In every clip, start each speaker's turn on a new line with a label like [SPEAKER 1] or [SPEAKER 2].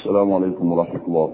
[SPEAKER 1] السلام عليكم ورحمة الله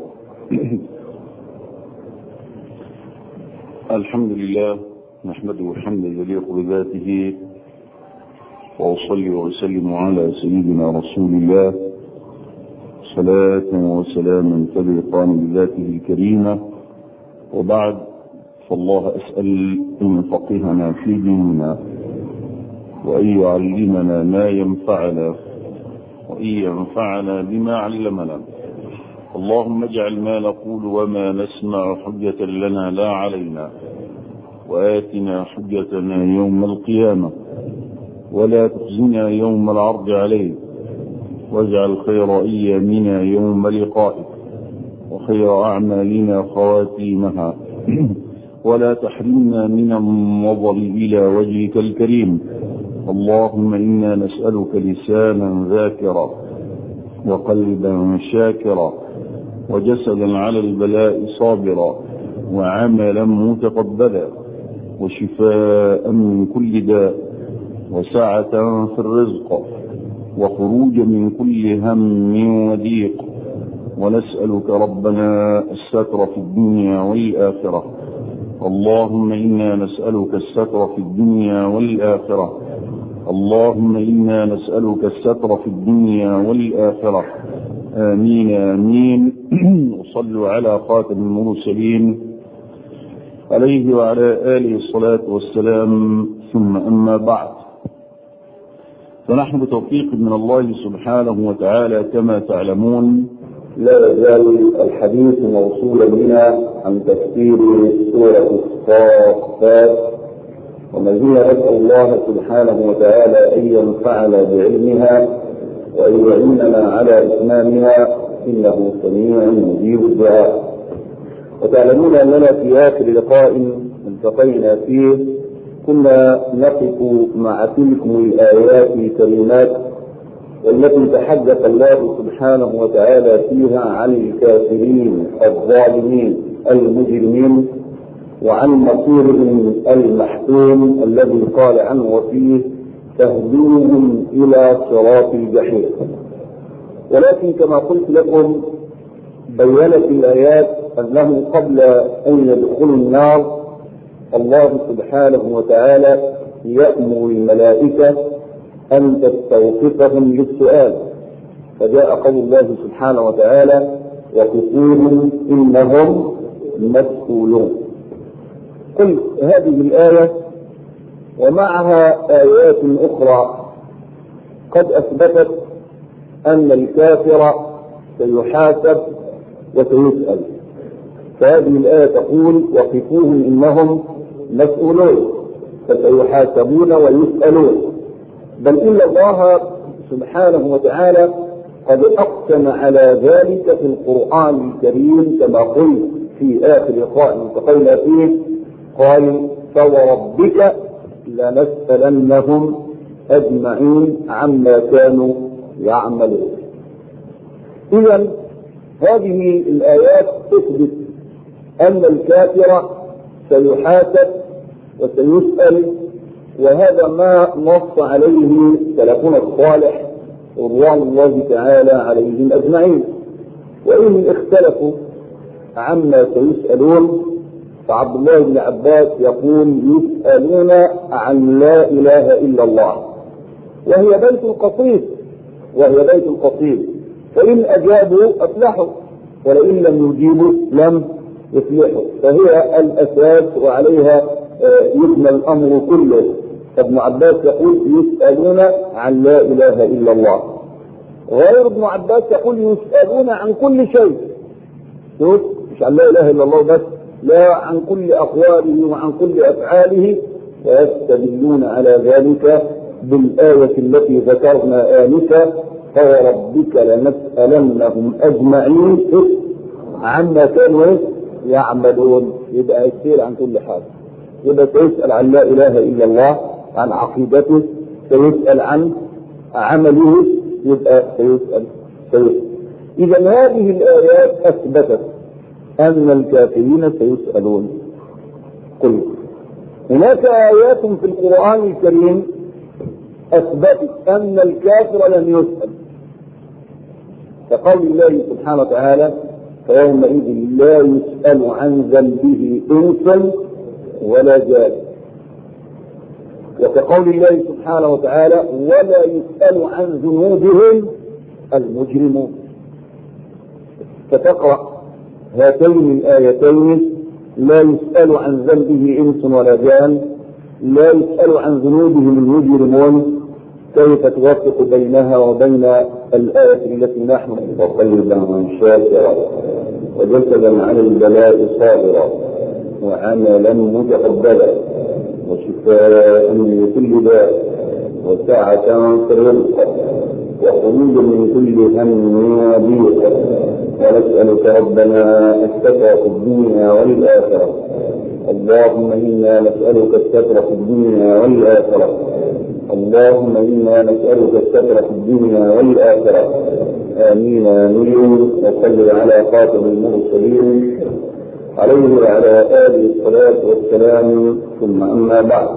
[SPEAKER 1] الحمد لله نحمده حمدا يليق بذاته وأصلي وأسلم على سيدنا رسول الله صلاة وسلاما تليقان بذاته الكريمة وبعد فالله أسأل أن يفقهنا في ديننا وأن يعلمنا ما ينفعنا وأن ينفعنا بما علمنا اللهم اجعل ما نقول وما نسمع حجة لنا لا علينا وآتنا حجتنا يوم القيامة ولا تخزنا يوم العرض عليك واجعل خير أيامنا يوم لقائك وخير أعمالنا خواتيمها ولا تحرمنا من النظر إلى وجهك الكريم اللهم إنا نسألك لسانا ذاكرا وقلبا شاكرا وجسدا على البلاء صابرا وعملا متقبلا وشفاء من كل داء وسعة في الرزق وخروج من كل هم وضيق ونسألك ربنا الستر في الدنيا والآخرة اللهم إنا نسألك الستر في الدنيا والآخرة اللهم إنا نسألك الستر في الدنيا والآخرة آمين آمين وصلوا على خاتم المرسلين عليه وعلى آله الصلاة والسلام ثم أما بعد فنحن بتوفيق من الله سبحانه وتعالى كما تعلمون
[SPEAKER 2] لا يزال الحديث موصولا بنا عن تفسير سورة الصافات وما زلنا نسأل الله سبحانه وتعالى أن ينفعنا بعلمها وأن يعيننا على إتمامها إنه سميع مجيب الدعاء وتعلمون أننا في آخر لقاء التقينا فيه كنا نقف مع تلكم الآيات الكريمات والتي تحدث الله سبحانه وتعالى فيها عن الكافرين الظالمين المجرمين وعن مصيرهم المحتوم الذي قال عنه وفيه تهديهم الى صراط الجحيم ولكن كما قلت لكم بينت الايات انه قبل ان يدخلوا النار الله سبحانه وتعالى يامر الملائكه ان تستوقفهم للسؤال فجاء قول الله سبحانه وتعالى وقفوهم انهم مسؤولون قل هذه الآية ومعها آيات أخرى قد أثبتت أن الكافر سيحاسب وسيسأل فهذه الآية تقول وقفوهم إنهم مسؤولون فسيحاسبون ويسألون بل إن الله سبحانه وتعالى قد أقسم على ذلك في القرآن الكريم كما قلت في آخر لقاء التقينا فيه قال فوربك لنسألنهم أجمعين عما كانوا يعملون إذا هذه الآيات تثبت أن الكافر سيحاسب وسيسأل وهذا ما نص عليه سلفنا الصالح رضوان الله تعالى عليهم أجمعين وإن اختلفوا عما سيسألون فعبد الله بن عباس يقول يسألون عن لا إله إلا الله وهي بيت القصيد وهي بيت القصيد فإن أجابوا أفلحوا ولئن لم يجيبوا لم يفلحوا فهي الأساس وعليها يبنى الأمر كله فابن عباس يقول يسألون عن لا إله إلا الله غير ابن عباس يقول يسألون عن كل شيء شوف مش عن لا إله إلا الله بس لا عن كل أقواله وعن كل أفعاله ويستدلون على ذلك بالآية التي ذكرنا آنفا فوربك لنسألنهم أجمعين عما كانوا يعملون يبقى يسير عن كل حاجة يبقى سيسأل عن لا إله إلا الله عن عقيدته سيسأل عن عمله يبقى سيسأل سيسأل إذا هذه الآيات أثبتت أن الكافرين سيسألون قل هناك آيات في القرآن الكريم أثبتت أن الكافر لن يسأل كقول الله سبحانه وتعالى فيومئذ لا يسأل عن ذنبه إنس ولا جان وكقول الله سبحانه وتعالى ولا يسأل عن ذنوبهم المجرمون فتقرأ هاتين الآيتين لا يسأل عن ذنبه إنس ولا جان لا يسأل عن ذنوبهم المجرمون كيف توفق بينها وبين الآية التي نحن وقلبا شاكرا وجسدا على البلاء صابرا وعملا متقبلا وشفاء من كل داء وسعة في الرزق وخروج من كل هم وضيق ونسألك ربنا الستر في الدنيا والآخرة اللهم إنا نسألك الستر في الدنيا والآخرة اللهم إنا نسألك الستر في الدنيا والآخرة آمين آمين وصل على خاتم المرسلين عليه وعلى آله الصلاة والسلام ثم أما بعد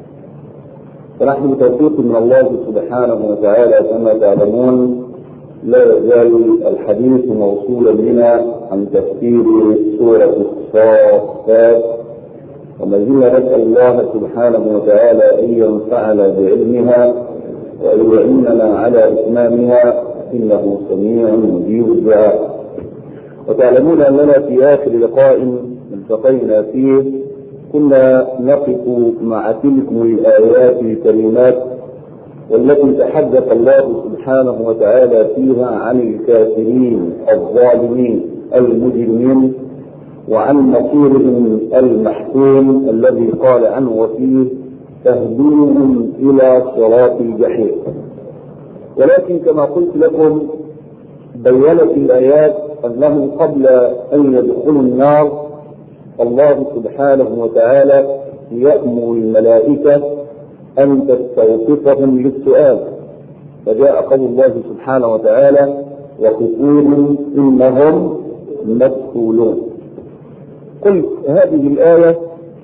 [SPEAKER 2] فنحن بتوفيق من الله سبحانه وتعالى كما تعلمون لا يزال الحديث موصولا بنا عن تفسير سورة الصافات وما زلنا نسأل الله سبحانه وتعالى أن ينفعنا بعلمها وأن يعيننا على إتمامها إنه سميع مجيب الدعاء وتعلمون أننا في آخر لقاء التقينا فيه كنا نقف مع تلكم الآيات الكريمات والتي تحدث الله سبحانه وتعالى فيها عن الكافرين الظالمين المجرمين وعن مصيرهم المحكوم الذي قال عنه وفيه تهديهم الى صراط الجحيم ولكن كما قلت لكم بينت الايات انهم قبل ان يدخلوا النار الله سبحانه وتعالى يامر الملائكه ان تستوقفهم للسؤال فجاء قول الله سبحانه وتعالى وقفوهم انهم مسؤولون قلت هذه الآية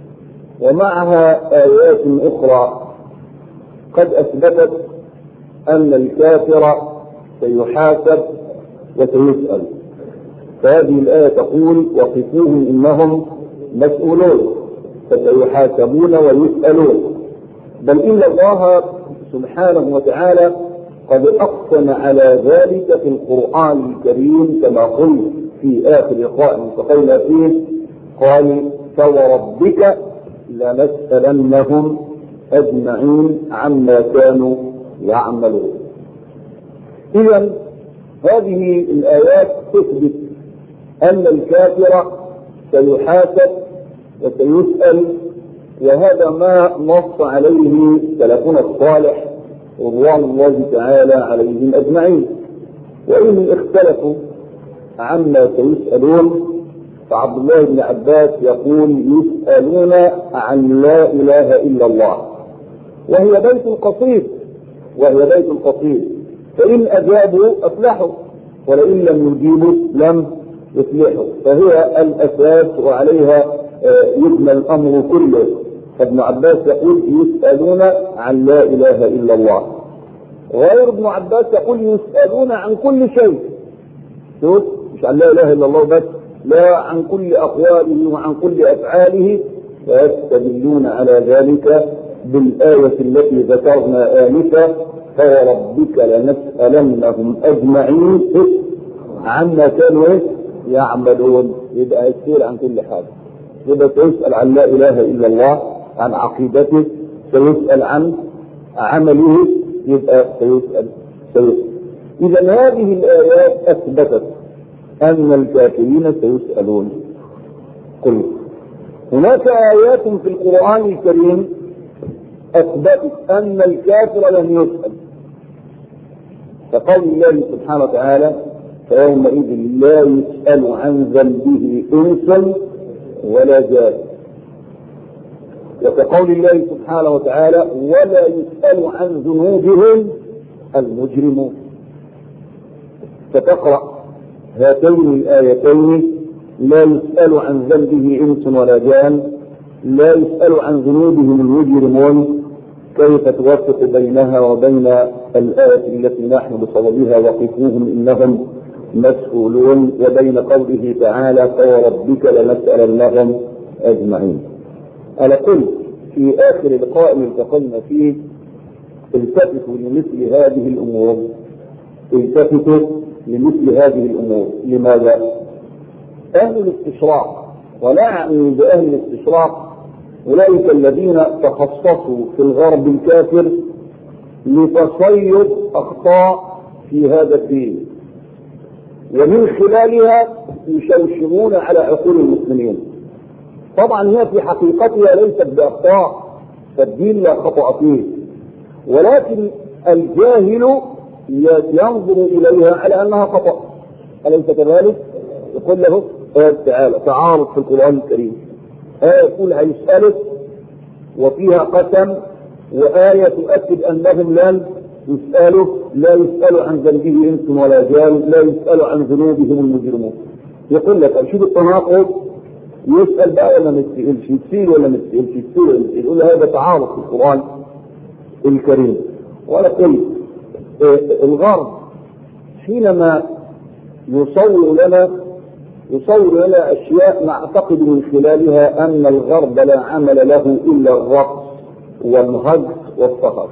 [SPEAKER 2] ومعها آيات أخرى قد أثبتت أن الكافر سيحاسب وسيسأل فهذه الآية تقول وقفوهم إنهم مسؤولون فسيحاسبون ويسألون بل إن الله سبحانه وتعالى قد أقسم على ذلك في القرآن الكريم كما قلت في آخر لقاء التقينا فيه قال فوربك لنسألنهم أجمعين عما كانوا يعملون إذا هذه الآيات تثبت أن الكافر سيحاسب وسيسأل وهذا ما نص عليه سلفنا الصالح رضوان الله تعالى عليهم أجمعين وإن اختلفوا عما سيسألون فعبد الله بن عباس يقول يسألون عن لا إله إلا الله وهي بيت قصيد وهي بيت قصيد فإن أجابوا أفلحوا ولئن لم يجيبوا لم يفلحوا فهي الأساس وعليها يبنى الأمر كله فابن عباس يقول يسألون عن لا إله إلا الله غير ابن عباس يقول يسألون عن كل شيء شوف مش عن لا إله إلا الله بس لا عن كل أقواله وعن كل أفعاله فيستدلون على ذلك بالآية التي ذكرنا آنفا فوربك لنسألنهم أجمعين عما كانوا يعملون يبقى يسير عن كل حاجة يبقى سيسأل عن لا إله إلا الله عن عقيدته سيسأل عن عمله يبقى سيسأل سيسأل إذا هذه الآيات أثبتت أن الكافرين سيسألون قل هناك آيات في القرآن الكريم أثبتت أن الكافر لن يسأل كقول الله سبحانه وتعالى فيومئذ لا يسأل عن ذنبه إنس ولا جان وكقول الله سبحانه وتعالى ولا يسأل عن ذنوبهم المجرمون فتقرأ هاتين الآيتين لا يسأل عن ذنبه إنس ولا جان لا يسأل عن ذنوبهم المجرمون كيف توفق بينها وبين الآية التي نحن بصددها وقفوهم إنهم مسؤولون وبين قوله تعالى فوربك لنسألنهم أجمعين أنا قلت في آخر لقاء التقينا فيه التفتوا لمثل هذه الأمور التفتوا لمثل هذه الأمور لماذا؟ أهل الاستشراق ولا أعني بأهل الاستشراق أولئك الذين تخصصوا في الغرب الكافر لتصيد أخطاء في هذا الدين ومن خلالها يشوشرون على عقول المسلمين طبعا هي في حقيقتها ليست بأخطاء فالدين لا خطأ فيه ولكن الجاهل ينظر إليها على أنها خطأ أليس كذلك؟ يقول له آه تعالى تعارض في القرآن الكريم آية يقول هيسألك وفيها قسم وآية تؤكد أنهم لن يسألوا لا يسأل عن ذنبه إنس ولا جان لا يسأل عن ذنوبهم المجرمون يقول لك شوف التناقض يسأل بقى ولا ما يسألش يسأل ولا ما يسألش يسأل ولا ما يسأل يقول هذا تعارض في القرآن الكريم وأنا قلت الغرب حينما يصور لنا يصور لنا أشياء نعتقد من خلالها أن الغرب لا عمل له إلا الرقص والهجر والسهر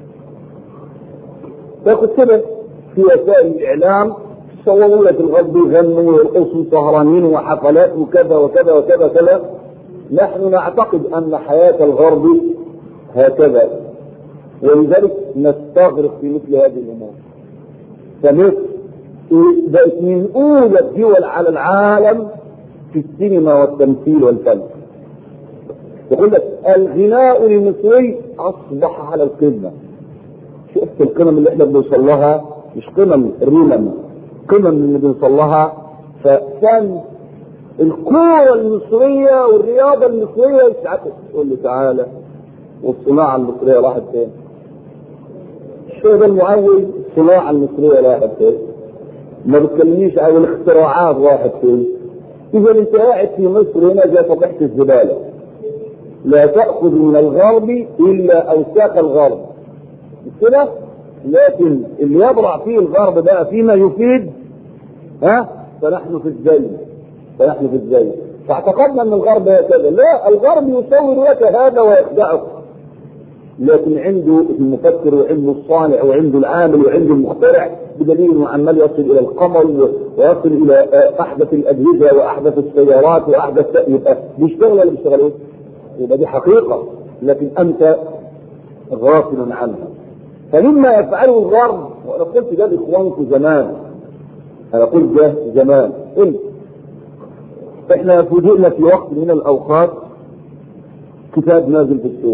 [SPEAKER 2] فكتبت في وسائل الإعلام صوروا لك الغرب يغنوا ويرقصوا سهرانين وحفلات وكذا وكذا وكذا كذا نحن نعتقد أن حياة الغرب هكذا ولذلك نستغرق في مثل هذه الأمور فمصر بقت من أولى الدول على العالم في السينما والتمثيل والفن يقول لك الغناء المصري أصبح على القمة شفت القمم اللي احنا بنوصل لها مش قمم رمم قمم اللي بنوصل لها فكان الكورة المصرية والرياضة المصرية يسعدك تقول له تعالى والصناعة المصرية راحت فين؟ الشيخ المعول الصناعة المصرية راحت فين؟ ما بتكلمنيش عن الاختراعات راحت فين؟ إذا أنت قاعد في مصر هنا زي فضيحة الزبالة لا تأخذ من الغرب إلا أوساخ الغرب مش كده؟ لكن اللي يبرع فيه الغرب بقى فيما يفيد ها فنحن في الزي فنحن في الزي فاعتقدنا ان الغرب هكذا لا الغرب يصور لك هذا ويخدعك لكن عنده المفكر وعنده الصانع وعنده العامل وعنده المخترع بدليل انه عمال يصل الى القمر ويصل الى احدث الاجهزه واحدث السيارات واحدث يبقى بيشتغل ولا بيشتغلوش؟ يبقى دي حقيقه لكن انت غافل عنها فمما يفعله الغرب وانا قلت ده لاخوانكم زمان انا قلت ده زمان قلت احنا فوجئنا في وقت من الاوقات كتاب نازل في السوق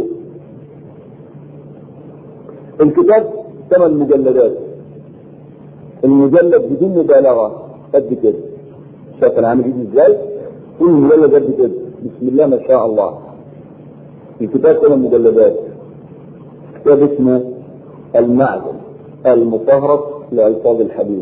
[SPEAKER 2] الكتاب ثمان مجلدات المجلد بدون مبالغه قد كده شايف انا عامل ايدي ازاي؟ كل مجلد قد كده بسم الله ما شاء الله الكتاب ثمان مجلدات كتاب اسمه المعدن المفهرس لألفاظ الحديث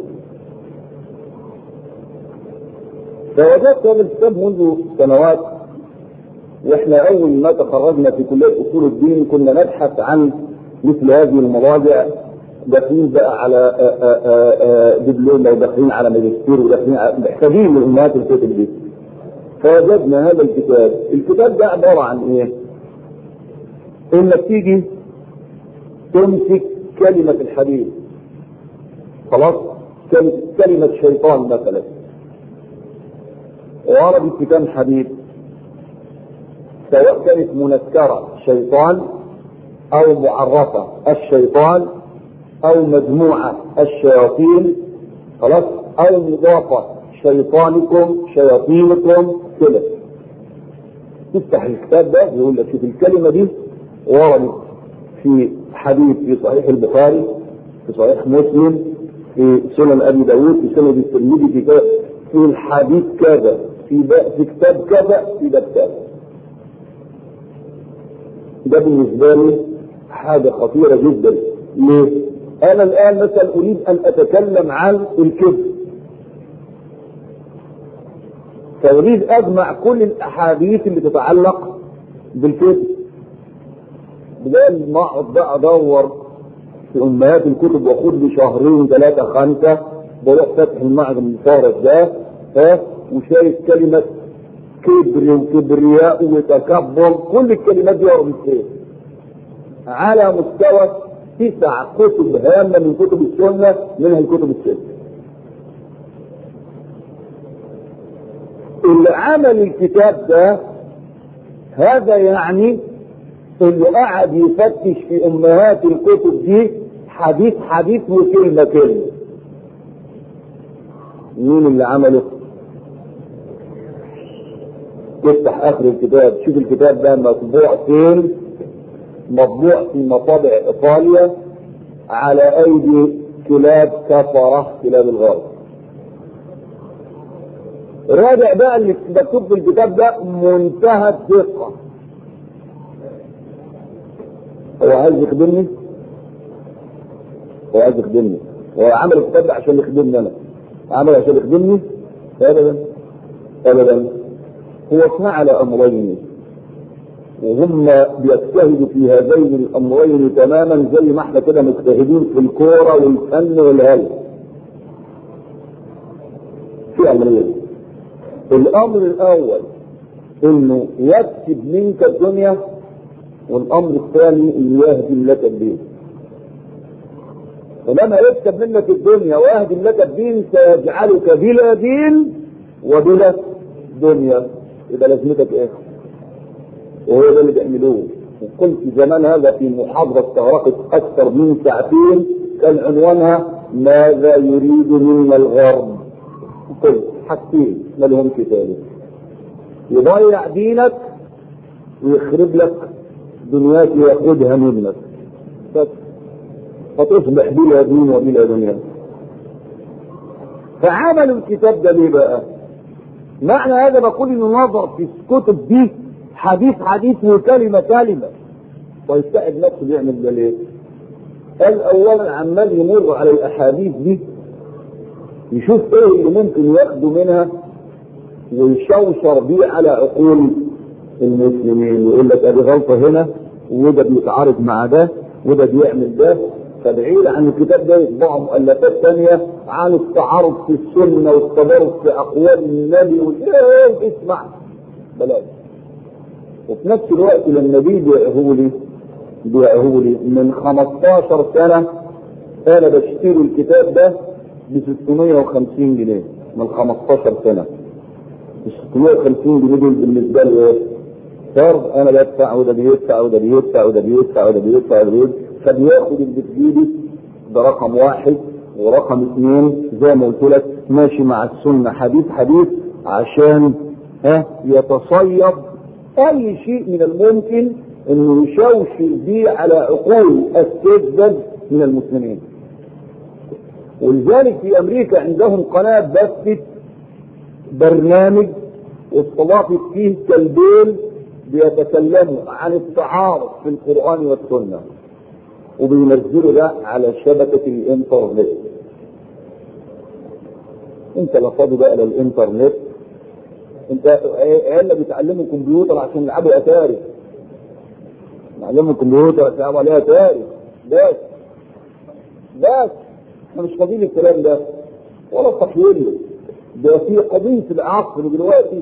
[SPEAKER 2] فوجدت هذا الكتاب منذ سنوات واحنا اول ما تخرجنا في كليه اصول الدين كنا نبحث عن مثل هذه المواضع داخلين بقى على دبلوم وداخلين على ماجستير وداخلين محتاجين لامهات الكتب دي فوجدنا هذا الكتاب الكتاب ده عباره عن ايه؟ انك تيجي تمسك كلمة الحديث خلاص كلمة شيطان مثلا وردت في كم حديث سواء كانت منكرة شيطان أو معرفة الشيطان أو مجموعة الشياطين خلاص أو مضافة شيطانكم شياطينكم كده تفتح الكتاب ده يقول لك شوف الكلمة دي وردت في حديث في صحيح البخاري في صحيح مسلم في سنن ابي داود في سنن الترمذي في كذا في الحديث كذا في في كتاب كذا في ده كتاب ده بالنسبه لي حاجه خطيره جدا ليه؟ انا الان مثلا اريد ان اتكلم عن الكذب فاريد اجمع كل الاحاديث اللي تتعلق بالكذب بدل ما اقعد بقى ادور في امهات الكتب واخد لي شهرين ثلاثه خمسه بروح فاتح المعجم الفارس ده ها وشايف كلمة كبر وكبرياء وتكبر كل الكلمات دي ورا فين على مستوى تسع كتب هامة من كتب السنة منها الكتب الستة اللي عمل الكتاب ده هذا يعني اللي قعد يفتش في امهات الكتب دي حديث حديث وكلمه كلمه مين اللي عمله تفتح اخر الكتاب شوف الكتاب ده مطبوع فين مطبوع في مطابع ايطاليا على ايدي كلاب كفره كلاب الغرب راجع بقى اللي مكتوب في الكتاب ده منتهى الدقة هو عايز يخدمني هو عايز يخدمني هو عمل الكتاب ده عشان يخدمني انا عمل عشان يخدمني ابدا ابدا هو فعل امرين وهم بيجتهدوا في هذين الامرين تماما زي ما احنا كده مجتهدين في الكوره والفن والهل في امرين الامر الاول انه يكسب منك الدنيا والامر الثاني انه يهدم لك الدين ولما يكسب منك الدنيا ويهدم لك الدين سيجعلك بلا دين وبلا دنيا يبقى لازمتك ايه؟ وهو ده اللي بيعملوه وقلت زمان هذا في محاضرة استغرقت أكثر من ساعتين كان عنوانها ماذا يريد منا الغرب؟ قلت حاجتين ما لهمش ثالث يضيع دينك ويخرب لك دنياك وياخدها منك بس فتصبح بلا دين وبلا دنيا فعملوا الكتاب ده ليه بقى؟ معنى هذا بقول انه نظر في الكتب دي حديث حديث وكلمه كلمه ويستعد نفسه بيعمل ده ليه؟ قال اولا عمال يمر على الاحاديث دي يشوف ايه اللي ممكن ياخده منها ويشوشر بيه على عقول المسلمين ويقول لك ادي غلطه هنا وده بيتعارض مع ده وده بيعمل ده فبعيد عن الكتاب ده يطبعوا مؤلفات ثانيه عن التعارض في السنه والتضارب في اقوال النبي وايه اسمع بلاش وفي نفس الوقت لما بيبيعه لي بيعه لي من 15 سنه انا بشتري الكتاب ده ب 650 جنيه من 15 سنه ال 650 جنيه دول بالنسبه لي ايه؟ فرض انا بدفع وده بيدفع وده بيدفع وده بيدفع وده بيدفع وده بيدفع فبياخد اللي في ايدي ده رقم واحد ورقم اثنين زي ما قلت لك ماشي مع السنه حديث حديث عشان ها يتصيد اي شيء من الممكن انه يشوشر بيه على عقول السذج من المسلمين ولذلك في امريكا عندهم قناه بثت برنامج استضافت فيه كلبين بيتكلموا عن التعارض في القران والسنه وبينزلوا ده على شبكه الانترنت انت لا فاضي بقى للانترنت انت عيالنا بيتعلموا كمبيوتر عشان يلعبوا اتاري يعلموا كمبيوتر عشان يلعبوا عليها اتاري بس بس احنا مش فاضيين الكلام ده ولا تخيل ده في قضية العصر دلوقتي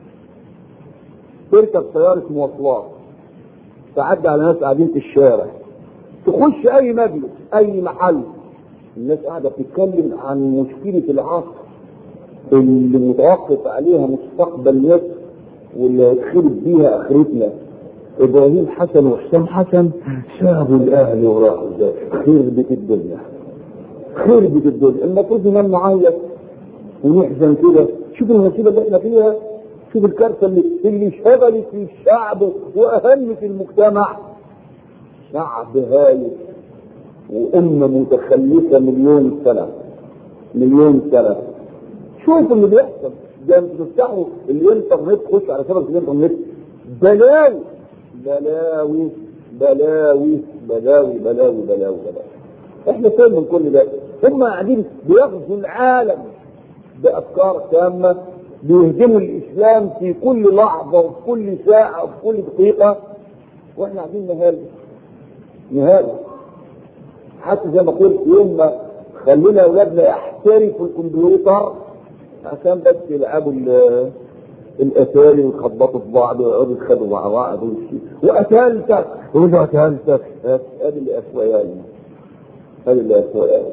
[SPEAKER 2] تركب سيارة مواصلات تعدي على ناس قاعدين في الشارع تخش أي مجلس أي محل الناس قاعدة بتتكلم عن مشكلة العصر اللي متوقف عليها مستقبل مصر واللي هتخرب بيها آخرتنا إبراهيم حسن وحسام حسن سابوا الأهل وراحوا ده خربت الدنيا خربت الدنيا المفروض ننام نعيط ونحزن كده شوف المصيبه اللي احنا فيها شوف الكارثه اللي اللي شغلت في الشعب واهم في المجتمع شعب هايل وامه متخلفه مليون سنه مليون سنه شوف اللي بيحصل ده انتوا تفتحوا الانترنت خش على شبكه الانترنت بلاوي بلاوي بلاوي بلاوي بلاوي بلاوي بلاوي احنا فين من كل ده هم قاعدين بيغزوا العالم بافكار تامه بيهدموا الاسلام في كل لحظه وفي كل ساعه وفي كل دقيقه واحنا قاعدين نهالي نهالي حتى زي ما قلت يوم ما خلينا اولادنا يحترفوا الكمبيوتر عشان بس يلعبوا ال- الاتاري ويخبطوا في بعض ويقعدوا يتخانقوا مع بعض وشي. وقتلتك يقول له قتلتك هذه اللي اسوياني هذه اللي اسوياني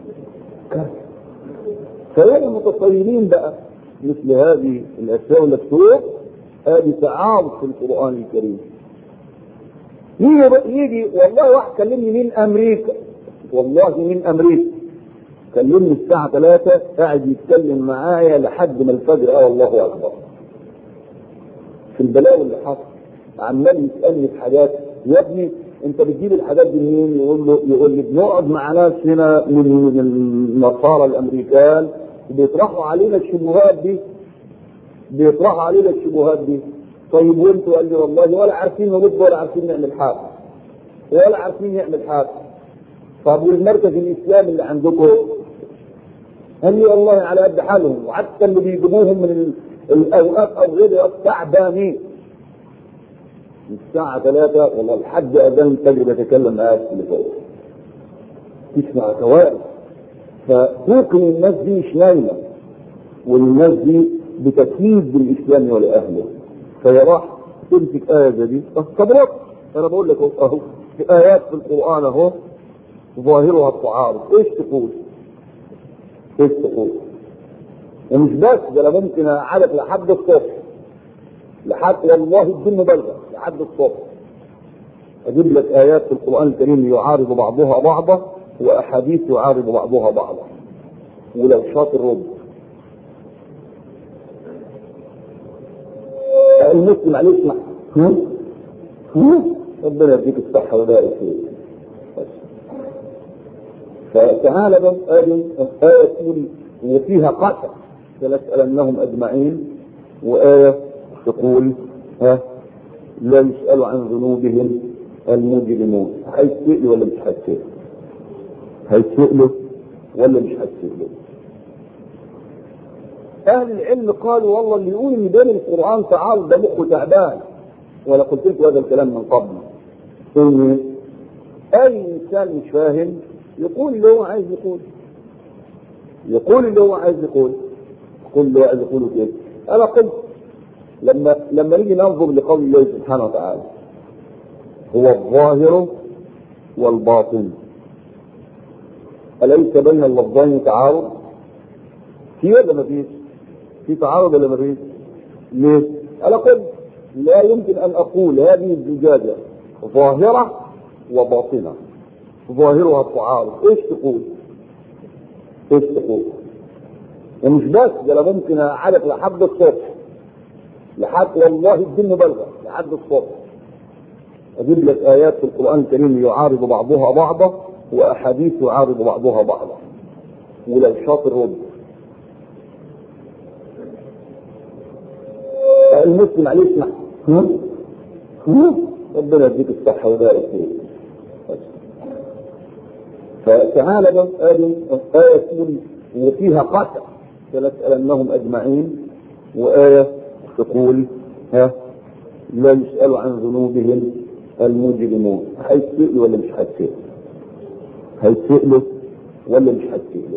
[SPEAKER 2] فيا المتصيرين بقى مثل هذه الاشياء والمكتوب هذه تعارض في القران الكريم يجي بقى- يجي والله واحد كلمني من امريكا والله من امريكا كلمني الساعة 3 قاعد يتكلم معايا لحد ما الفجر اه والله اكبر في البلاوي اللي حصل عمال يسالني في حاجات يا ابني انت بتجيب الحاجات دي منين؟ يقول له يقول لي بنقعد مع ناس هنا من من النصارى الامريكان بيطرحوا علينا الشبهات دي بيطرحوا علينا الشبهات دي طيب وانتوا قال لي والله ولا عارفين نرد ولا عارفين نعمل حاجه ولا عارفين نعمل حاجه طب والمركز الاسلامي اللي عندكم قال لي والله على قد حالهم وحتى اللي بيجيبوهم من ال- الاوقات او غيرها تعبانين الساعة ثلاثة والله لحد أذان الفجر بتكلم معاك في اللي فوق تسمع كوارث فتوقن الناس دي مش نايمة والناس دي بتكييد بالإسلام ولأهله فهي راح تمسك آية زي دي طب رد أنا بقول لك أهو- أهو في آيات في القرآن أهو ظاهرها التعارض إيش تقول؟ إيش تقول؟ ومش بس ده انا ممكن اقعدك لحد الصبح لحد والله بدون مبالغه لحد الصبح اجيب لك ايات في القران الكريم يعارض بعضها بعضا واحاديث يعارض بعضها بعضا ولو شاطر رد المسلم عليه اسمع ها؟ ها؟ ربنا يديك الصحه ويبارك فيك بس. فتعالى بقى ادي آية تقول وفيها قسم فلنسألنهم أجمعين وآية تقول ها لا يسأل عن ذنوبهم المجرمون هيتسألوا ولا مش هيتسألوا؟ هيتسألوا ولا مش هيتسألوا؟ أهل العلم قالوا والله اللي يقول إن بين القرآن تعارض ده مخه تعبان ولا قلت لكم هذا الكلام من قبل إن أي إنسان مش فاهم يقول اللي هو عايز يقول يقول اللي هو عايز يقول يقول اللي هو عايز يقوله كده انا قلت لما لما نيجي ننظر لقول الله سبحانه وتعالى هو الظاهر والباطن أليس بين اللفظين تعارض؟ في ولا ما فيش؟ في تعارض ولا ما فيش؟ ليه؟ أنا قلت لا يمكن أن أقول هذه الزجاجة ظاهرة وباطنة ظاهرها التعارض، إيش تقول؟ ايش تقول؟ ومش بس ده انا ممكن اقعدك لحد الصبح لحد والله بدون مبالغه لحد الصبح اجيب لك ايات في القران الكريم يعارض بعضها بعضا واحاديث يعارض بعضها بعضا ولو شاطر رد المسلم عليه اسمع ها؟ ها؟ ربنا يديك الصحه ويبارك فيك بس. فتعالى بقى ادي آية تقول وفيها قسم فلنسألنهم أجمعين وآية تقول ها لا يسأل عن ذنوبهم المجرمون هيتسألوا ولا مش هيتسألوا؟ هيتسألوا ولا مش هيتسألوا؟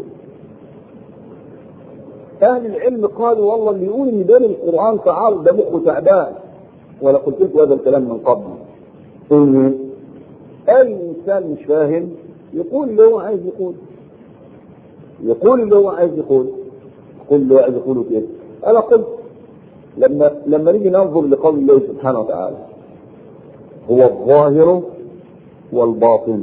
[SPEAKER 2] أهل العلم قالوا والله اللي يقول إن بين القرآن تعارض ده مخه تعبان ولا قلت لكم هذا الكلام من قبل إن أي إنسان مش فاهم يقول اللي هو عايز يقول يقول اللي هو عايز يقول يقول اللي هو عايز يقوله كده انا قلت لما لما نيجي ننظر لقول الله سبحانه وتعالى هو الظاهر والباطن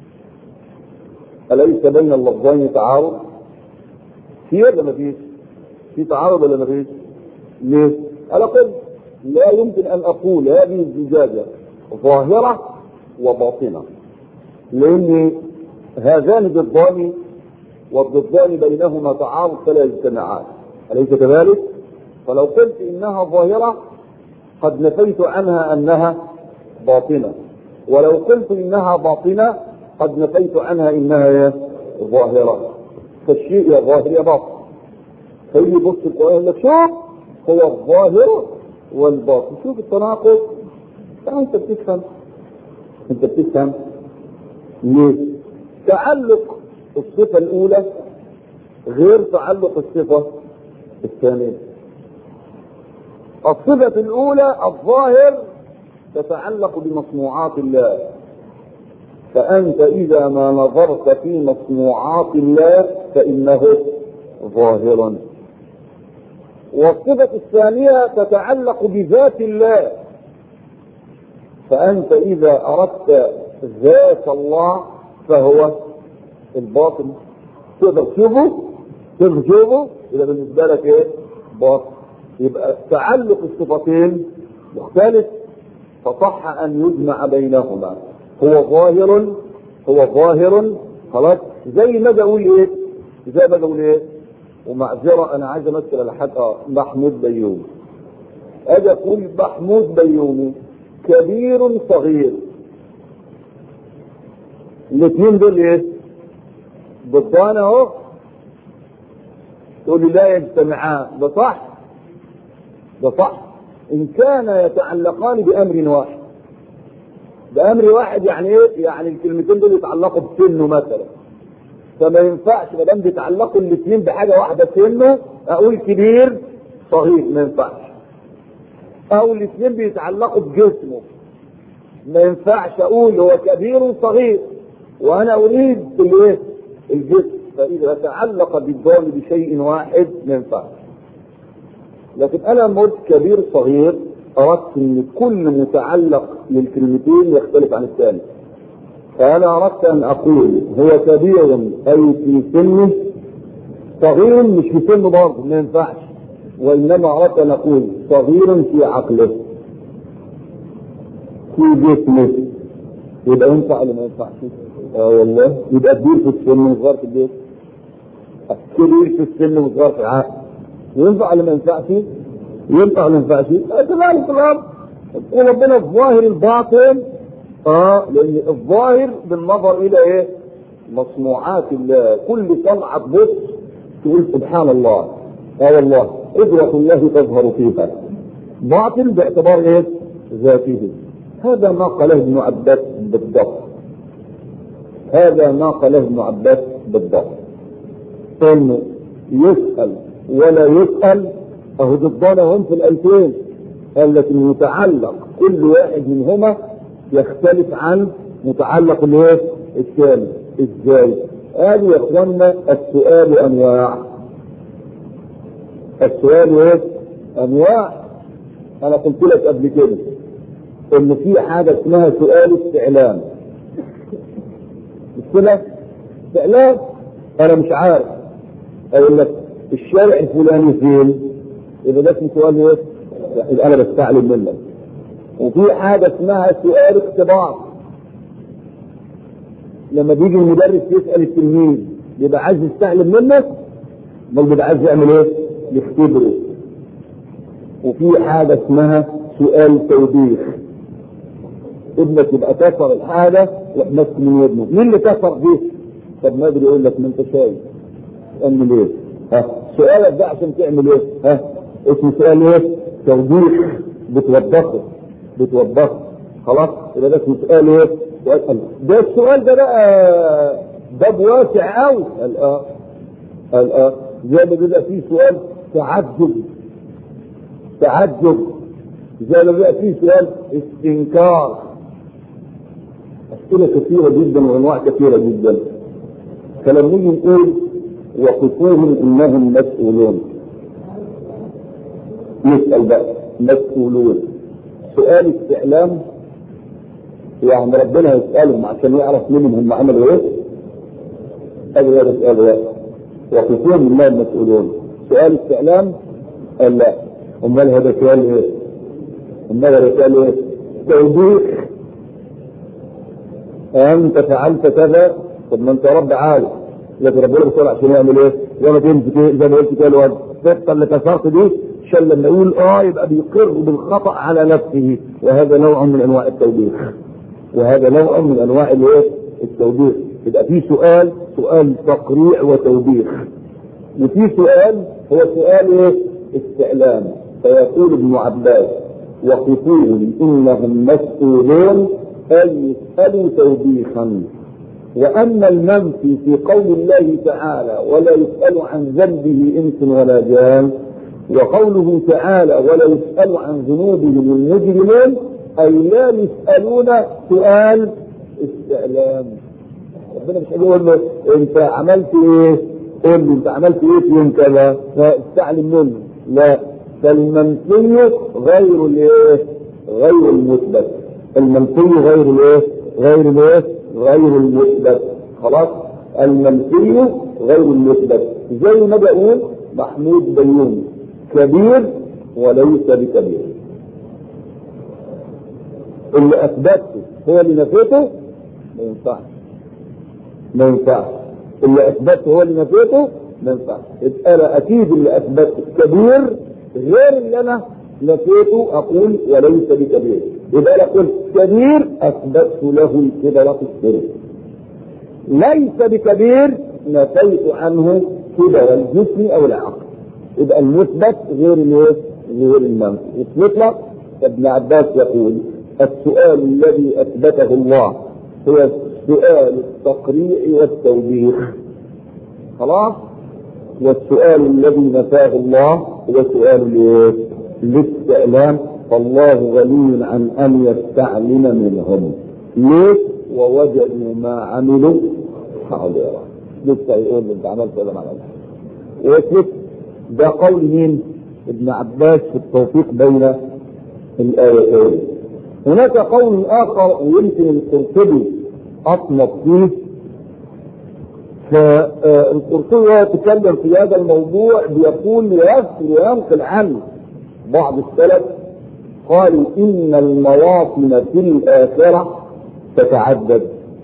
[SPEAKER 2] أليس بين اللفظين تعارض؟ في ولا ما فيش؟ في تعارض ولا ما فيش؟ ليه؟ أنا قلت لا يمكن أن أقول هذه الزجاجة ظاهرة وباطنة لأن هذان ضدان والضدان بينهما تعارض فلا يجتمعان أليس كذلك؟ فلو قلت إنها ظاهرة قد نفيت عنها أنها باطنة ولو قلت إنها باطنة قد نفيت عنها إنها ظاهرة فالشيء يا ظاهر يا باطن فيجي يبص القرآن يقول لك شوف هو الظاهر والباطن شوف التناقض أنت بتفهم أنت بتفهم ليه؟ تعلق الصفة الأولى غير تعلق الصفة الثانية الصفة الأولى الظاهر تتعلق بمصنوعات الله فأنت إذا ما نظرت في مصنوعات الله فإنه ظاهرا والصفة الثانية تتعلق بذات الله فأنت إذا أردت ذات الله فهو الباطن تقدر تشوفه تقدر تشوفه يبقى بالنسبة لك إيه؟ باطن يبقى تعلق الصفتين مختلف فصح أن يجمع بينهما هو ظاهر هو ظاهر خلاص زي ما بقول ايه زي ما بقول ايه ومعذرة انا عايز امثل على حد اه محمود بيومي اجي اقول محمود بيومي كبير صغير الاثنين دول ايه ضدان اهو تقول لي لا يجتمعان ده صح ده صح ان كان يتعلقان بامر واحد بامر واحد يعني ايه؟ يعني الكلمتين دول يتعلقوا بسنه مثلا فما ينفعش ما دام بيتعلقوا الاثنين بحاجه واحده سنه اقول كبير صغير ما ينفعش او الاثنين بيتعلقوا بجسمه ما ينفعش اقول هو كبير صغير وانا اريد الايه؟ الجسم فاذا تعلق بالضال بشيء واحد ما ينفعش لكن انا لما قلت كبير صغير اردت ان كل متعلق للكلمتين يختلف عن الثاني فانا اردت ان اقول هو كبير اي في سنه صغير مش في سنه برضه ما ينفعش وانما اردت ان اقول صغير في عقله في جسمه يبقى ينفع ولا ما ينفعش؟ اه والله يبقى كبير في السن وصغير في الجسم كبير في السن وصغير في العقل ينفع ولا ما ينفعش؟ ينفع ولا ما ينفعش؟ كذلك الامر يقول ربنا الظاهر الباطن اه لان الظاهر بالنظر الى ايه؟ مصنوعات الله كل صنعه تبص تقول سبحان الله اه والله قدرة الله تظهر فيها باطل باعتبار ايه؟ ذاته هذا ما قاله ابن عباس بالضبط هذا ما قاله ابن عباس بالضبط انه يسأل ولا يسأل اهو ضدان هم في الايتين قال لك انه يتعلق كل واحد منهما يختلف عن متعلق الايه؟ الثاني ازاي؟ قالوا يا اخوانا السؤال انواع السؤال ايه؟ انواع انا قلت لك قبل كده ان في حاجه اسمها سؤال استعلام مش كده؟ استعلام انا مش عارف اقول لك الشارع الفلاني فين؟ يبقى ده اسمه سؤال ايه؟ يبقى انا بستعلم منك وفي حاجه اسمها سؤال اختبار لما بيجي المدرس يسال التلميذ يبقى عايز يستعلم منك بل بيبقى عايز يعمل ايه؟ يختبره وفي حاجه اسمها سؤال توبيخ ابنك يبقى كسر الحاجه يحمس من ابنه مين اللي كسر دي؟ طب ما ادري يقول لك ما انت شايف تعمل ايه؟ ها سؤالك ده عشان تعمل ايه؟ ها اسمه سؤال ايه؟ توبيخ بتوبخه بتوبخه خلاص يبقى ده اسمه سؤال ايه؟ سؤال ده السؤال ده بقى باب واسع قوي قال اه قال اه زي ما بيبقى فيه سؤال تعجب تعجب زي ما بيبقى فيه سؤال استنكار أسئلة كثيرة جدا وأنواع كثيرة جدا فلما نيجي نقول وقفوهم إنهم مسؤولون نسأل بقى مسؤولون سؤال استعلام يعني ربنا يسألهم عشان يعرف منهم هم عملوا ايه؟ هذا هذا السؤال بقى وقفوهم إنهم مسؤولون سؤال استعلام قال لا امال هذا سؤال ايه؟ امال هذا سؤال ايه؟ توبيخ انت فعلت كذا طب ما انت رب عالم لكن ربنا بيقول عشان يعمل ايه؟ زي ما تمسك ايه؟ زي ما قلت كده الواد الثقه اللي كسرت دي عشان لما يقول اه يبقى بيقر بالخطا على نفسه وهذا نوع من انواع التوبيخ وهذا نوع من انواع الايه؟ التوبيخ يبقى في سؤال سؤال تقريع وتوبيخ وفي سؤال هو سؤال ايه؟ استعلام فيقول ابن عباس وقفوهم انهم مسؤولون اي يسالوا توبيخا واما المنفي في قول الله تعالى ولا يسال عن ذنبه انس ولا جان وقوله تعالى ولا يسال عن ذنوبهم المجرمون اي لا يسالون سؤال استعلام ربنا مش هيقول له انت عملت ايه؟ قول لي انت عملت ايه في يوم كذا؟ فاستعلم منه لا فالمنفي غير الايه؟ غير المثبت المنفي غير الايه؟ غير الايه؟ غير المثبت خلاص؟ المنفي غير المثبت زي ما بقول محمود بيومي كبير وليس بكبير اللي اثبته هو اللي نفيته ما ينفعش ما ينفعش اللي اثبته هو اللي نفيته ما ينفعش يبقى انا اكيد اللي اثبته كبير غير اللي انا نفيته اقول وليس بكبير يبقى انا قلت كبير اثبت له الكبر في السر ليس بكبير نفيت عنه كبر الجسم او العقل يبقى المثبت غير الايه؟ غير المنفي يثبت لك ابن عباس يقول السؤال الذي اثبته الله هو سؤال التقريع والتوبيخ خلاص والسؤال الذي نفاه الله هو سؤال الايه؟ الاستعلام فالله غني عن ان يستعلم منهم ليه؟ ووجدوا ما عملوا حاضرا لسه يقول انت عملت ولا ما عملتش ويثبت ده قول مين؟ ابن عباس في التوفيق بين الايتين هناك قول اخر ويمكن القرطبي اطلق فيه فالقرطبي يتكلم في هذا الموضوع بيقول ويذكر وينقل عنه بعض السلف قالوا ان المواطن في الاخره تتعدد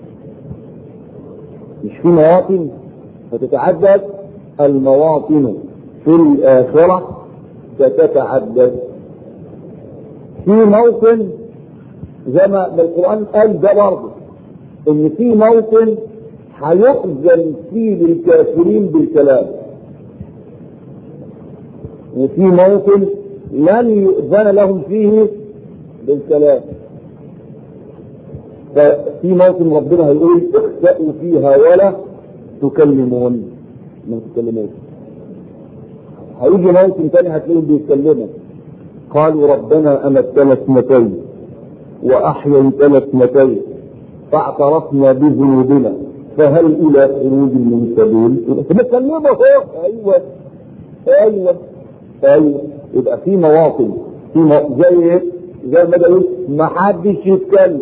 [SPEAKER 2] مش في مواطن فتتعدد المواطن في الآخرة ستتعدد في موطن زي ما القرآن قال ده برضه إن في موطن هيؤذن فيه للكافرين بالكلام وفي موطن لن يؤذن لهم فيه بالكلام ففي موطن ربنا هيقول اخسأوا فيها ولا تكلمون ما تتكلموش هيجي موطن تاني هتلاقيهم بيتكلموا قالوا ربنا امتنا اثنتين واحييتنا اثنتين فاعترفنا بذنوبنا فهل الى خروج من سبيل؟ بيتكلموا اهو ايوه ايوه ايوه يبقى في مواطن في مواطن زي ايه؟ زي ما بقول ما حدش يتكلم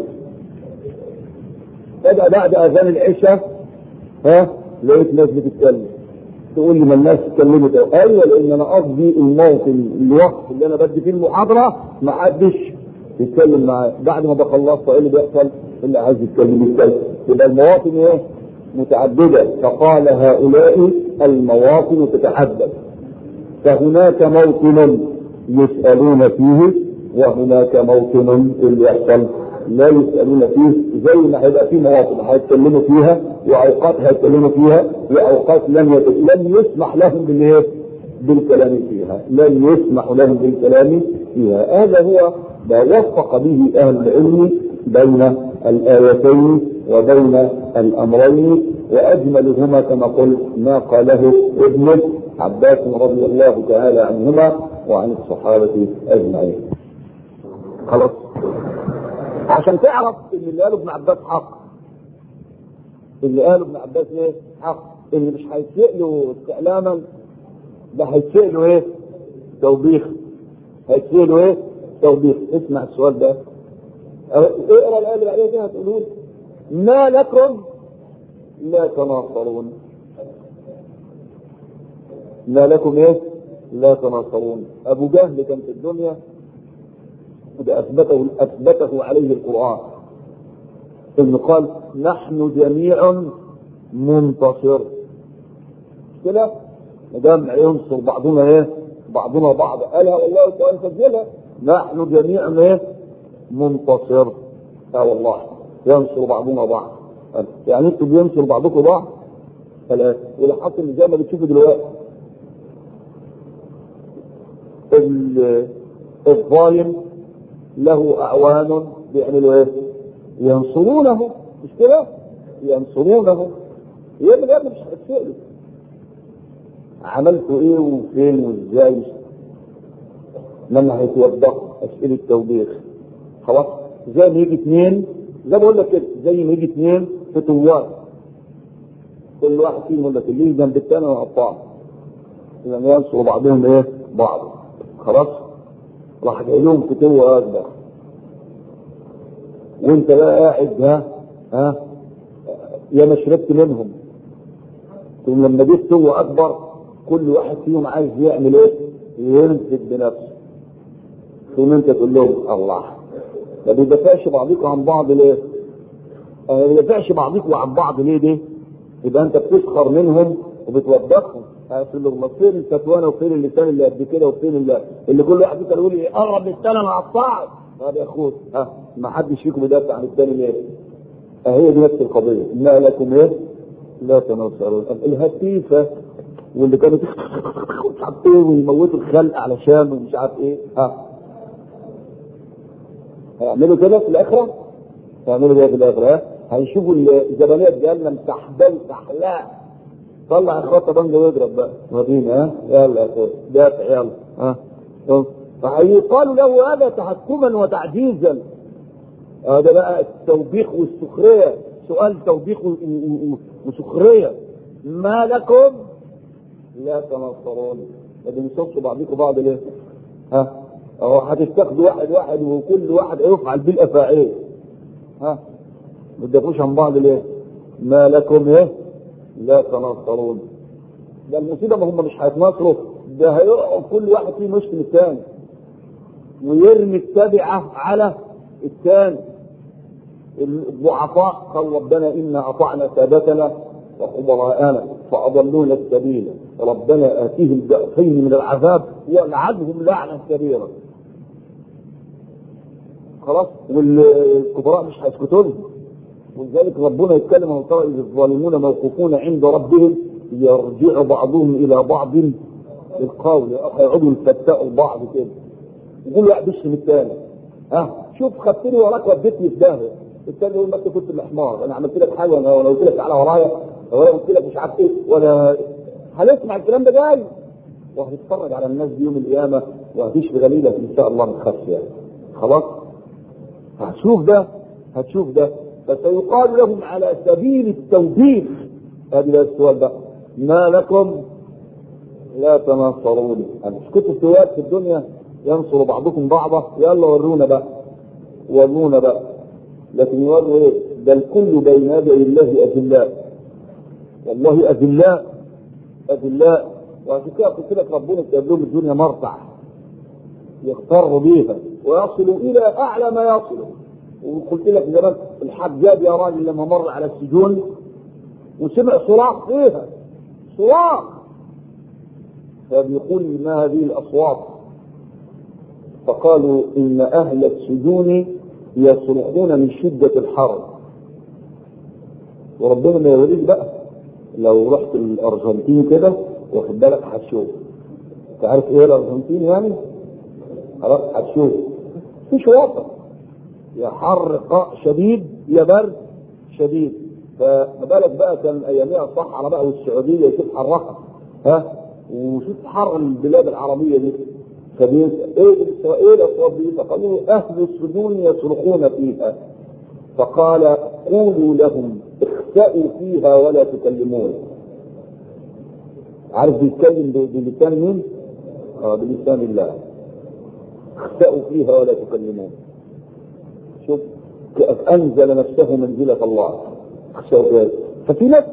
[SPEAKER 2] بدأ بعد اذان العشاء ها لقيت ناس بتتكلم تقول لي ما الناس اتكلمت ايوه لان انا قصدي الموطن الوقت اللي انا بدي فيه المحاضره ما حدش يتكلم معاه بعد ما بخلصت ايه اللي بيحصل اللي عايز يتكلم يتكلم يبقى المواطن ايه متعدده فقال هؤلاء المواطن تتحدث فهناك موطن يسالون فيه وهناك موطن اللي يحصل لا يسألون فيه زي ما هيبقى في مواطن هيتكلموا فيها وأوقات هيتكلموا فيها وأوقات لم يت... لم يسمح لهم بالإيه؟ بالكلام فيها لن يسمح لهم بالكلام فيها هذا هو ما وفق به أهل العلم بين الآيتين وبين الأمرين وأجملهما كما قلت ما قاله ابن عباس رضي الله تعالى عنهما وعن الصحابة أجمعين خلاص عشان تعرف ان اللي قاله ابن عباس حق اللي قاله ابن عباس ايه حق اللي مش هيتسألوا استعلاما ده هيتسألوا ايه توبيخ هيتسألوا ايه توبيخ اسمع السؤال ده اقرا الايه اللي بعدها كده هتقولوا ما لكم لا تناصرون ما لكم ايه لا تناصرون ابو جهل كان في الدنيا ده اثبته اثبته عليه القران انه قال نحن جميع منتصر كده نجمع ينصر بعضنا ايه بعضنا بعض قالها والله تعالى سجلها نحن جميع ايه منتصر اه والله ينصر بعضنا بعض يعني انتوا بينصر بعضكم بعض ثلاثة واللي حصل زي ما بتشوفوا دلوقتي الظالم له اعوان بيعملوا ايه؟ ينصرونه مش كده؟ ينصرونه يقول يا ابني مش هتسأله عملتوا ايه وفين وازاي من هيتوضح اسئله توبيخ خلاص زي ما يجي اثنين زي ما بقول لك كده زي ما يجي اثنين في طوال كل واحد فيهم يقول لك اللي جنب الثاني وقطعه اذا ينصروا بعضهم ايه؟ بعض خلاص راح جاي لهم فتوة اكبر وانت بقى قاعد ها ها يا ما شربت منهم ثم لما جيت فتوة اكبر كل واحد فيهم عايز يعمل ايه؟ ينزل بنفسه ثم انت تقول لهم الله ما بيدافعش بعضكم عن بعض ليه؟ ما بيدافعش بعضكم عن بعض ليه دي؟ يبقى انت بتسخر منهم وبتوضحهم هتقول لهم فين الفتوانه وفين اللسان اللي قد كده وفين اللي, اللي كل واحد فيكم يقول ايه قرب للثاني انا هقطعك طب يا اخويا ها ما حدش فيكم بيدافع عن الثاني ليه؟ هي دي نفس القضيه ما لكم ايه؟ لا تنصرون الهتيفه واللي كانوا مش عارف ايه ويموتوا الخلق علشان ومش عارف ايه ها هيعملوا كده في الاخره؟ هيعملوا كده في الاخره ها؟ هيشوفوا الزبانية جهنم تحبل تحلاء طلع الخطه بنجا واضرب بقى ورينا ها يلا يا اخويا دافع يلا ها فهيقال له هذا تحكما وتعجيزا هذا بقى التوبيخ والسخريه سؤال توبيخ وسخريه ما لكم لا تنصرون ما بنصصوا بعضكم بعض ليه؟ ها اهو هتتاخدوا واحد واحد وكل واحد هيفعل بالافاعيل ها ما تدافعوش عن بعض ليه؟ ما لكم ايه؟ لا تنصرون ده المصيبه ما هم مش هيتناصروا ده هيقعوا كل واحد فيهم يشتم الثاني ويرمي التبعه على الثاني الضعفاء قال ربنا انا اطعنا سادتنا وكبراءنا فاضلونا السبيل ربنا اتيهم ضعفين من العذاب والعنهم لعنا كبيرا خلاص والكبراء مش هيسكتوا لهم ولذلك ربنا يتكلم عن ترى اذ الظالمون موقوفون عند ربهم يرجع بعضهم الى بعض القول يقعدوا يفتقوا بعض كده يقول واحد يشتم الثاني ها شوف خدتني وراك وديتني في داهيه الثاني يقول ما انت كنت الحمار انا عملت لك حاجه وانا قلت لك تعالى ورايا ولا قلت لك مش عارف ايه ولا هنسمع الكلام ده جاي وهتتفرج على الناس دي يوم القيامه وهتشفي غليلك ان شاء الله من خشيه خلاص هتشوف ده هتشوف ده فسيقال لهم على سبيل التوبيخ هذا بقى السؤال بقى ما لكم لا تناصرون يعني مش كنتوا سواد في الدنيا ينصر بعضكم بعضا يلا ورونا بقى ورونا بقى لكن يقولوا ايه ده الكل بين يدي الله اذلاء والله اذلاء اذلاء وعشان كده قلت لك ربنا سيب لهم الدنيا مرتع يغتروا بيها ويصلوا الى اعلى ما يصلوا وقلت لك زمان الحجاج يا راجل لما مر على السجون وسمع صراخ فيها صراخ فبيقول ما هذه الاصوات فقالوا ان اهل السجون يصرخون من شده الحر وربنا ما يوريك بقى لو رحت الارجنتين كده واخد بالك هتشوف انت عارف ايه الارجنتين يعني؟ خلاص هتشوف مفيش وسط يا حر شديد يا برد شديد فما بالك بقى كان اياميها الصحراء بقى والسعوديه شوف حرها ها وشوف حر البلاد العربيه دي فبيس ايه ايه الاصوات دي فقالوا اهل السجون يصرخون فيها فقال قولوا لهم اخسأوا فيها ولا تكلمون عارف بيتكلم بلسان مين؟ اه بلسان الله اخسأوا فيها ولا تكلمون شوف انزل نفسه منزلة الله اخسأوا فيها ففي ناس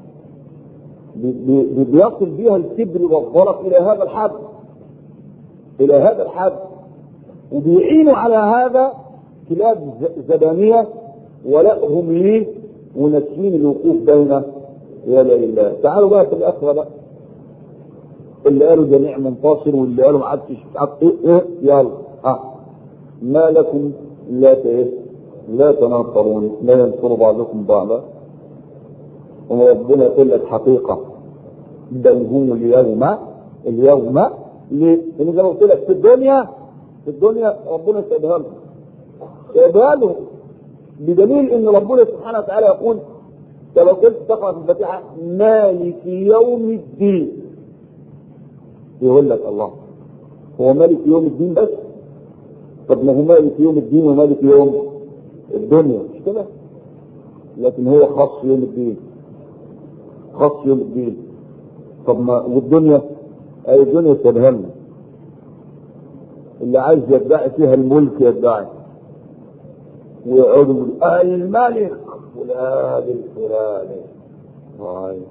[SPEAKER 2] بيصل بها الكبر والغلط الى هذا الحد الى هذا الحد وبيعينوا على هذا كلاب زبانيه ولهم ليه وناسين الوقوف بين يدي الله تعالوا بقى في الاخره بقى اللي قالوا جميع منتصر واللي قالوا ما عادش ايه ايه يلا ها ما لكم لا ايه لا تناصرون لا ينصر بعضكم بعضا وربنا يقول لك حقيقه بل هم اليوم اليوم ليه؟ لان زي ما قلت لك في الدنيا في الدنيا ربنا سيبها لهم سيبها لهم بدليل ان ربنا سبحانه وتعالى يقول طب لو كنت تقرا في الفاتحه مالك يوم الدين يقول لك الله هو مالك يوم الدين بس طب ما هو مالك يوم الدين ومالك يوم الدنيا مش كده لكن هو خاص يوم الدين خاص يوم الدين طب ما والدنيا اي الدنيا سابها لنا اللي عايز يدعي فيها الملك يدعي ويقعدوا يقولوا الملك فلان الفلاني طيب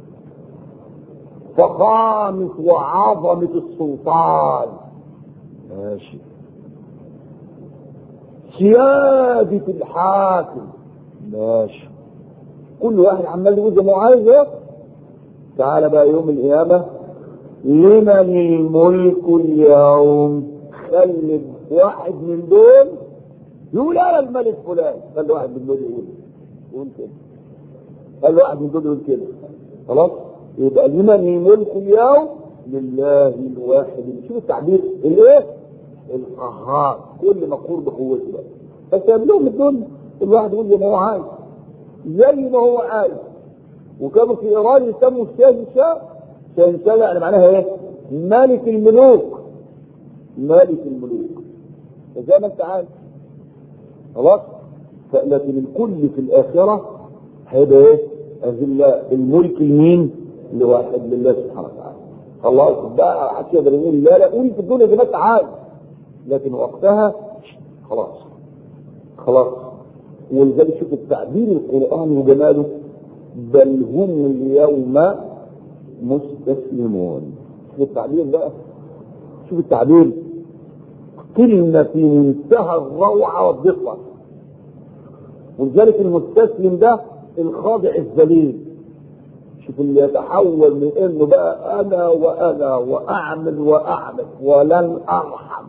[SPEAKER 2] فخامة وعظمة السلطان ماشي سيادة الحاكم ماشي كل واحد عمال يقول زي ما هو عايز تعالى بقى يوم القيامة لمن الملك اليوم خلي واحد من دول يقول انا الملك فلان خلي واحد من دول يقول يقول كده خلي واحد من دول يقول كده خلاص يبقى لمن الملك اليوم لله الواحد شوف التعبير الايه القهار كل مقهور بقوته بقى فساب لهم الدنيا كل واحد يقول زي ما هو عايز زي ما هو عايز وكانوا في ايران يسموا الشاهنشاه شاهنشاه يعني معناها ايه؟ ملك الملوك ملك الملوك فزي ما انت عارف خلاص لكن الكل في الاخره هيبقى ايه؟ أذلاء الملك لمين؟ لواحد لله سبحانه وتعالى خلاص بقى محدش يقدر يقول لا لا قول في الدنيا زي ما انت عايز لكن وقتها خلاص خلاص ولذلك شوف التعبير القرآني وجماله بل هم اليوم مستسلمون شوف التعبير بقى شوف التعبير كلمة في منتهى الروعة والدقة ولذلك المستسلم ده الخاضع الذليل شوف اللي يتحول من انه بقى انا وانا واعمل واعمل ولن ارحم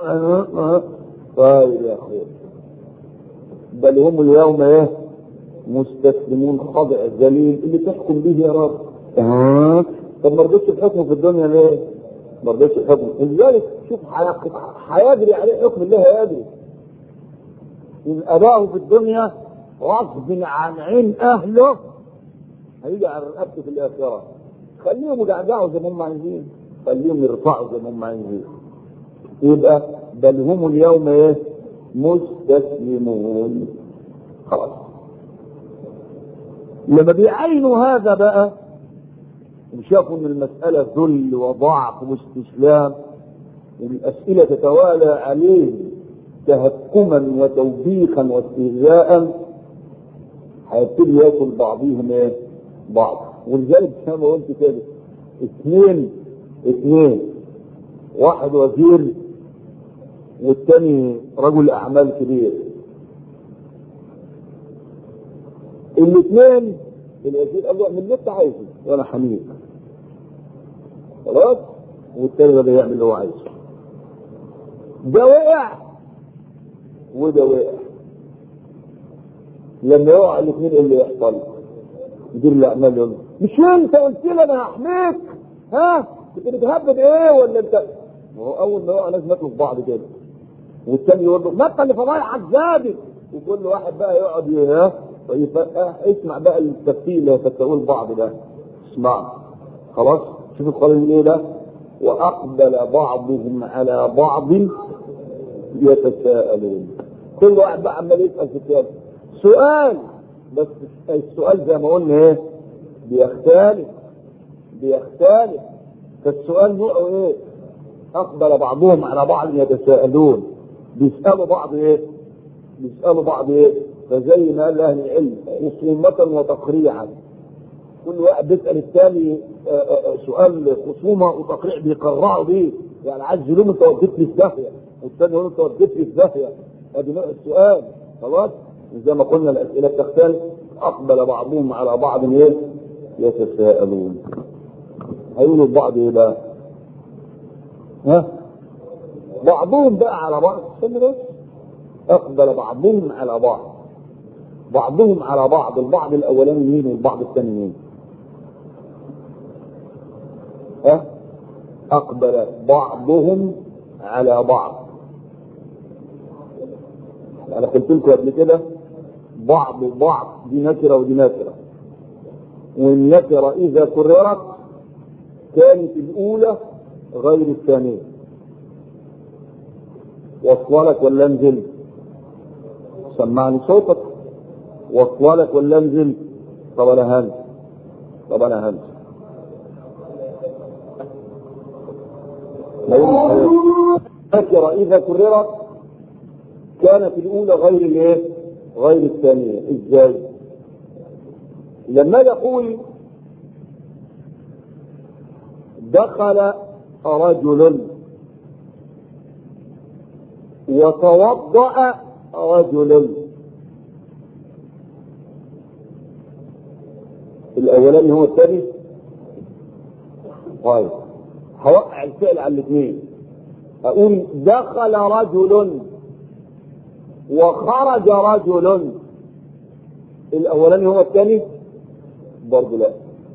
[SPEAKER 2] طيب يا اخويا بل هم اليوم ايه مستسلمون خاضع ذليل اللي تحكم به يا رب آه. طب ما رضيتش الحكم في الدنيا ليه؟ ما رضيتش الحكم لذلك شوف هيجري عليه حكم الله هيجري ان اباه في الدنيا غصب عن عين اهله هيجي على رقبته في الاخره خليهم يجعجعوا زي ما هم عايزين خليهم يرفعوا زي ما هم عايزين يبقى بل هم اليوم ايه مستسلمون خلاص لما بيعينوا هذا بقى وشافوا ان المسألة ذل وضعف واستسلام والأسئلة تتوالى عليه تهكما وتوبيخا واستهزاء هيبتدي ياكل بعضهم ايه؟ بعض ولذلك زي ما قلت كده اثنين اثنين واحد وزير والتاني رجل اعمال كبير الاثنين الوزير قال له اعمل اللي انت عايزه وانا حميد خلاص والتاني ده يعمل اللي هو عايزه ده وقع وده وقع لما يقع الاثنين ايه اللي يحصل؟ مدير الاعمال يقول مش انت قلت لي انا هحميك ها كنت بتهبد ايه ولا انت ما هو اول ما يقع لازم ياكلوا في بعض كده والتاني يقول له ما انت اللي فضايحك زادت وكل واحد بقى يقعد ها اسمع بقى التفسير اللي هتفتقوا بعض ده اسمع خلاص شوف القرآن ايه ده واقبل بعضهم على بعض يتساءلون كل واحد بقى عمال يسال في الكتاب سؤال بس السؤال زي ما قلنا ايه بيختلف بيختلف فالسؤال نوعه ايه اقبل بعضهم على بعض يتساءلون بيسالوا بعض ايه بيسالوا بعض ايه فزي ما قال اهل العلم خصومة وتقريعا كل واحد بيسال الثاني سؤال خصومه وتقريع بيقرعوا بيه يعني عايز يلوم انت وديتني في داهيه والثاني يقول انت وديتني في داهيه ادي نوع السؤال خلاص زي ما قلنا الاسئله بتختلف اقبل بعضهم على بعض ايه يتساءلون هيقولوا لبعض ايه بقى ها بعضهم بقى على بعض استنى بس اقبل بعضهم على بعض بعضهم على بعض البعض الاولاني مين والبعض الثاني مين ها اقبل بعضهم على بعض انا قلت لكم قبل كده بعض بعض دي نكره ودي نكره والنكرة إذا كررت كانت الأولى غير الثانية وصلك ولا انزل سمعني صوتك وصلك ولا انزل طب انا هنزل طب انا هنزل نكرة إذا كررت كانت الأولى غير الإيه؟ غير الثانية إزاي؟ لما يقول دخل رجل وتوضأ رجل الأولاني هو الثاني طيب هوقع الفعل على الاثنين أقول دخل رجل وخرج رجل الأولاني هو الثاني برضه لا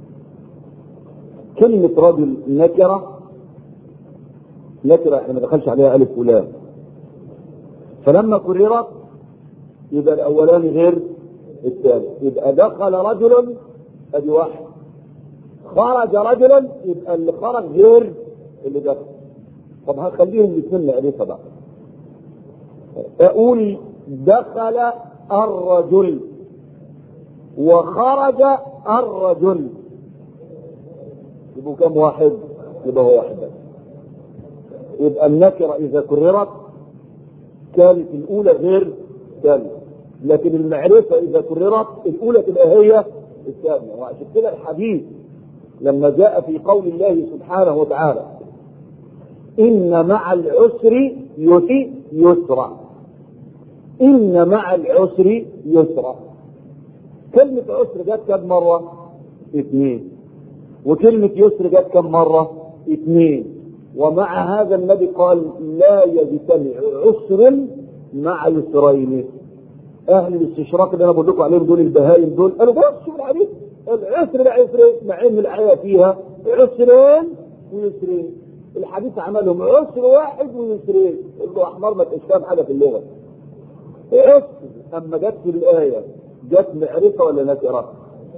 [SPEAKER 2] كلمة رجل نكرة نكرة احنا ما دخلش عليها ألف ولام فلما كررت يبقى الأولاني غير الثاني يبقى دخل رجل ادي واحد خرج رجل يبقى اللي خرج غير اللي دخل طب هخليهم الاثنين نعرفها بقى اقول دخل الرجل وخرج الرجل يبقوا كم واحد؟ يبقى هو واحد بس يبقى النكرة إذا كررت كانت الأولى غير الثانية لكن المعرفة إذا كررت الأولى تبقى هي الثانية وعشان كده الحديث لما جاء في قول الله سبحانه وتعالى إن مع العسر يسرا إن مع العسر يسرا كلمة عسر جت كم مرة؟ اثنين وكلمة يسر جت كم مرة؟ اثنين ومع هذا النبي قال لا يجتمع عسر مع يسرين اهل الاستشراق اللي انا بقول لكم عليهم دول البهايم دول قالوا بصوا الحديث العسر لا عسرين مع ان الايه فيها عسرين ويسرين الحديث عملهم عسر واحد ويسرين ابو احمر ما تبقاش فاهم حاجه في اللغه عسر اما جت في الايه جت معرفه ولا نكره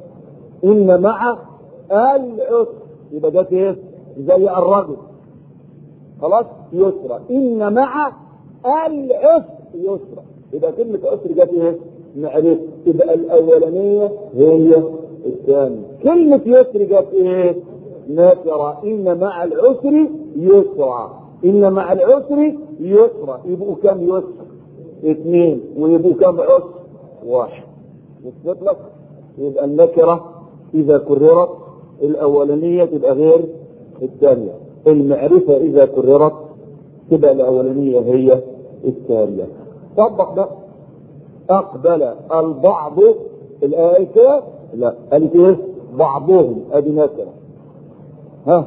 [SPEAKER 2] ان مع العسر يبقى جت ايه زي الرجل خلاص يسرى ان مع العسر يسرى يبقى كلمة عسر جت ايه؟ معرفة تبقى الأولانية هي الثانية كلمة يسر جت ايه؟ نكرة إن مع العسر يسرى إن مع العسر يسرى يبقوا كم يسر؟ اثنين ويبقوا كم عسر؟ واحد وصلت لك؟ يبقى النكرة إذا كررت الأولانية تبقى غير الثانية المعرفة إذا كررت تبقى الأولانية هي الثانية طبق بقى أقبل البعض الآية كده لا قالت إيه بعضهم أدي نكرة ها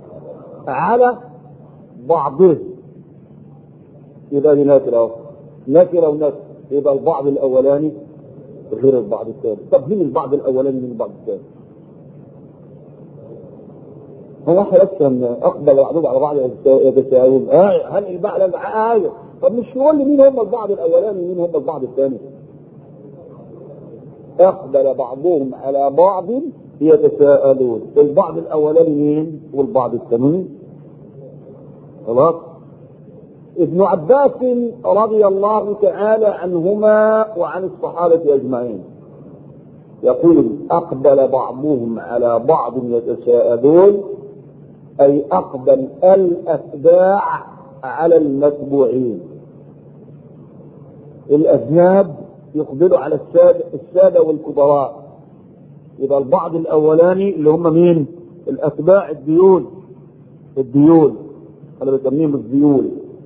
[SPEAKER 2] على بعضهم يبقى دي نكرة أهو نكرة ونكرة يبقى البعض الأولاني غير البعض الثاني طب مين البعض الأولاني من البعض الثاني؟ هو احنا بس اقبل بعضهم على بعض يتساوون آه هل البعض ايوه طب مش نقول لي مين هم البعض الاولاني ومين هم البعض الثاني اقبل بعضهم على بعض يتساءلون البعض الاولاني مين والبعض الثاني خلاص ابن عباس رضي الله تعالى عنهما وعن الصحابة أجمعين يقول أقبل بعضهم على بعض يتساءلون أي أقبل الأتباع على المتبوعين الأذناب يقبلوا على السادة, السادة والكبراء يبقى البعض الأولاني اللي هم مين؟ الأتباع الديول الديول أنا بسميهم الديول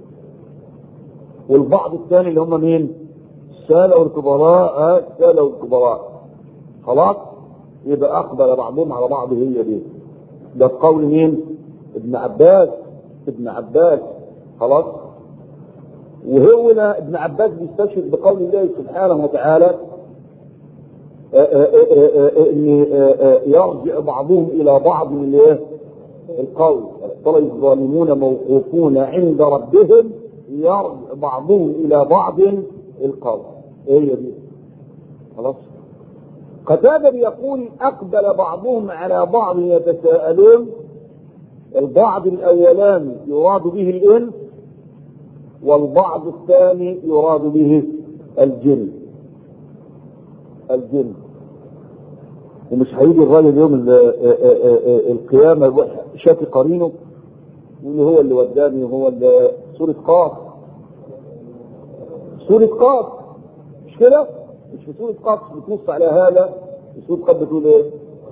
[SPEAKER 2] والبعض الثاني اللي هم مين؟ السادة والكبراء السادة والكبراء خلاص؟ يبقى أقبل بعضهم على بعض هي دي ده قول مين؟ ابن عباس ابن عباس خلاص وهو هنا ابن عباس بيستشهد بقول الله سبحانه وتعالى ان يرجع بعضهم الى بعض من الايه؟ القول ترى الظالمون موقوفون عند ربهم يرجع بعضهم الى بعض القول هي دي خلاص قتادة بيقول أقبل بعضهم على بعض يتساءلون البعض الأولاني يراد به الإنس والبعض الثاني يراد به الجن الجن ومش هيجي الراجل يوم ال- القيامة يروح شافي قرينه واللي هو اللي وداني هو اللي سورة قاف سورة قاف مش كده؟ مش في سورة قاف بتنص على هذا في سورة قاف بتقول ايه؟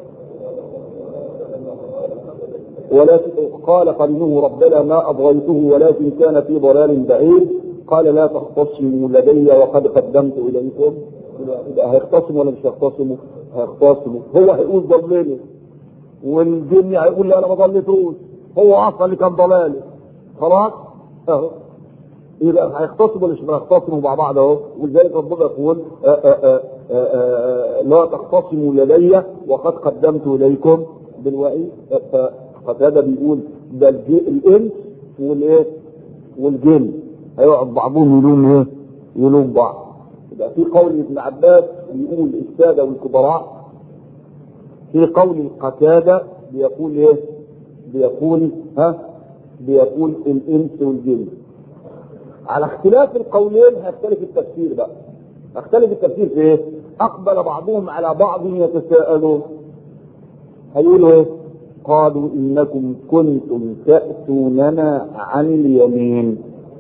[SPEAKER 2] ولا قال قرينه ربنا ما أبغيته ولكن كان في ضلال بعيد قال لا تختصموا لدي وقد قدمت إليكم يبقى هيختصموا ولا مش هيختصموا؟ هيختصموا هو هيقول ضلني والجن هيقول لا انا ما ضليتوش هو اصلا اللي كان ضلالي خلاص اهو يبقى هيختصموا ولا مش هيختصموا مع بعض اهو ولذلك ربنا يقول آآ آآ آآ لا تختصموا لدي وقد قدمت اليكم بالوعيد فقتاده بيقول ده الج- الانس والايه والجن هيقعد بعضهم يلوم ايه؟ يلوم بعض يبقى في قول ابن عباس بيقول الساده والكبراء في قول القتاده بيقول ايه؟ بيقول ها؟ بيقول الانس والجن على اختلاف القولين هيختلف التفسير بقى هيختلف التفسير في ايه؟ اقبل بعضهم على بعض يتساءلون هيقولوا ايه؟ قالوا انكم كنتم تاتوننا عن اليمين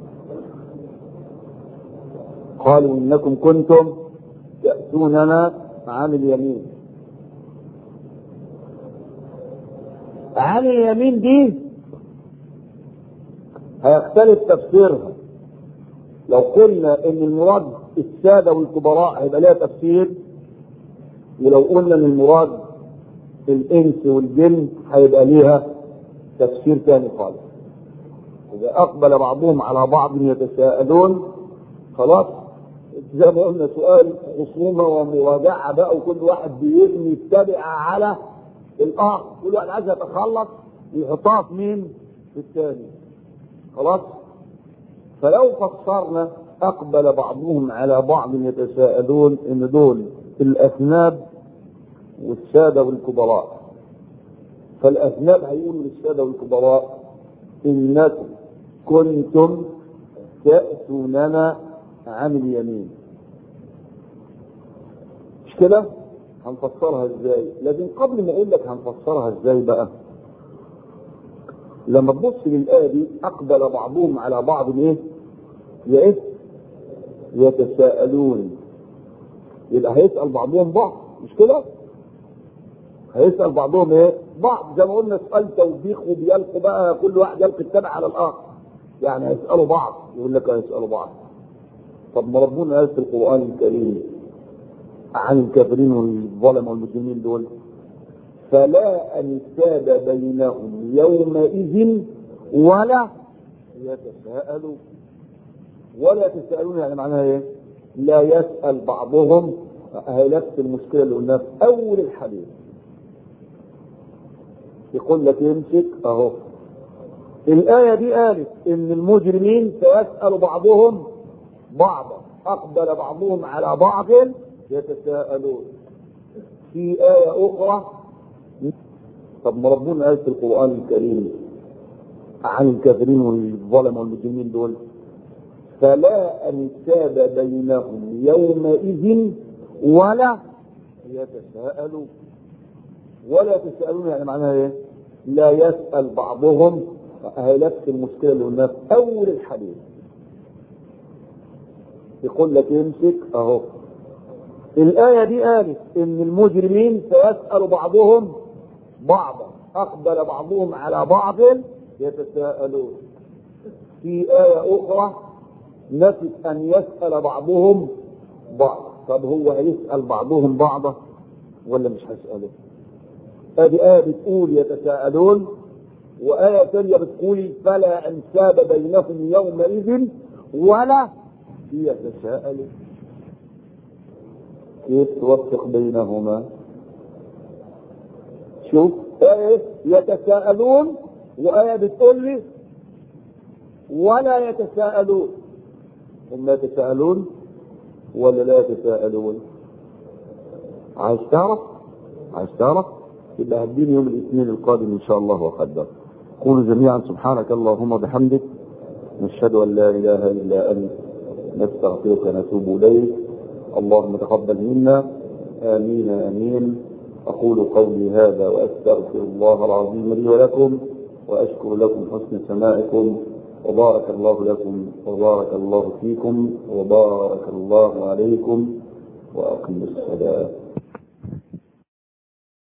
[SPEAKER 2] قالوا انكم كنتم تاتوننا عن اليمين عن اليمين دي هيختلف تفسيرها لو قلنا ان المراد الساده والكبراء هيبقى لها تفسير ولو قلنا ان المراد الانس والجن هيبقى ليها تفسير ثاني خالص اذا اقبل بعضهم على بعض يتساءلون خلاص زي ما قلنا سؤال خصومه ومراجعه بقى وكل واحد بيبني يتبع على الاخر كل واحد عايز يتخلص يحطها في مين؟ في الثاني خلاص فلو فسرنا اقبل بعضهم على بعض يتساءلون ان دول الاثناب والساده والكبراء فالاثناب هيقولوا للساده والكبراء انكم كنتم تاتوننا عن اليمين مش كده هنفسرها ازاي لكن قبل ما اقول لك هنفسرها ازاي بقى لما تبص للايه دي اقبل بعضهم على بعض ايه يا ايه يتساءلون يبقى هيسال بعضهم بعض مش كده هيسال بعضهم ايه بعض زي ما قلنا سؤال توبيخ وبيلقوا بقى كل واحد يلقي التبع على الاخر يعني هيسالوا بعض يقول لك هيسالوا بعض طب ما ربنا قال في القران الكريم عن الكافرين والظلم والمجرمين دول فلا انساب بينهم يومئذ ولا يتساءلون ولا يتساءلون يعني معناها ايه؟ لا يسأل بعضهم هي نفس المشكلة اللي قلناها في أول الحديث يقول لك امسك أهو الآية دي قالت إن المجرمين سيسأل بعضهم بعضا أقبل بعضهم على بعض يتساءلون في آية أخرى طب ما ربنا قال في القرآن الكريم عن الكافرين والظلم والمجرمين دول فلا انساب بينهم يومئذ ولا يتساءلون ولا يتساءلون يعني معناها ايه؟ لا يسأل بعضهم هي نفس المشكلة اللي قلناها في أول الحديث يقول لك امسك أهو الآية دي قالت إن المجرمين سيسأل بعضهم بعضا أقبل بعضهم على بعض يتساءلون في آية أخرى نفت أن يسأل بعضهم بعض طب هو هيسأل بعضهم بعضا ولا مش هيسأله ادي آية بتقول يتساءلون وآية ثانية بتقول فلا أنساب بينهم يومئذ ولا يتساءلون كيف توفق بينهما شوف آية يتساءلون وآية بتقول لي ولا يتساءلون هم يتساءلون ولا لا يتساءلون عايز تعرف عايز تعرف يبقى هديني يوم الاثنين القادم ان شاء الله وقدر قولوا جميعا سبحانك اللهم وبحمدك نشهد ان لا اله الا انت نستغفرك ونتوب اليك اللهم تقبل منا امين امين اقول قولي هذا واستغفر الله العظيم لي ولكم واشكر لكم حسن سماعكم وبارك الله لكم وبارك الله فيكم وبارك الله عليكم واقم الصلاه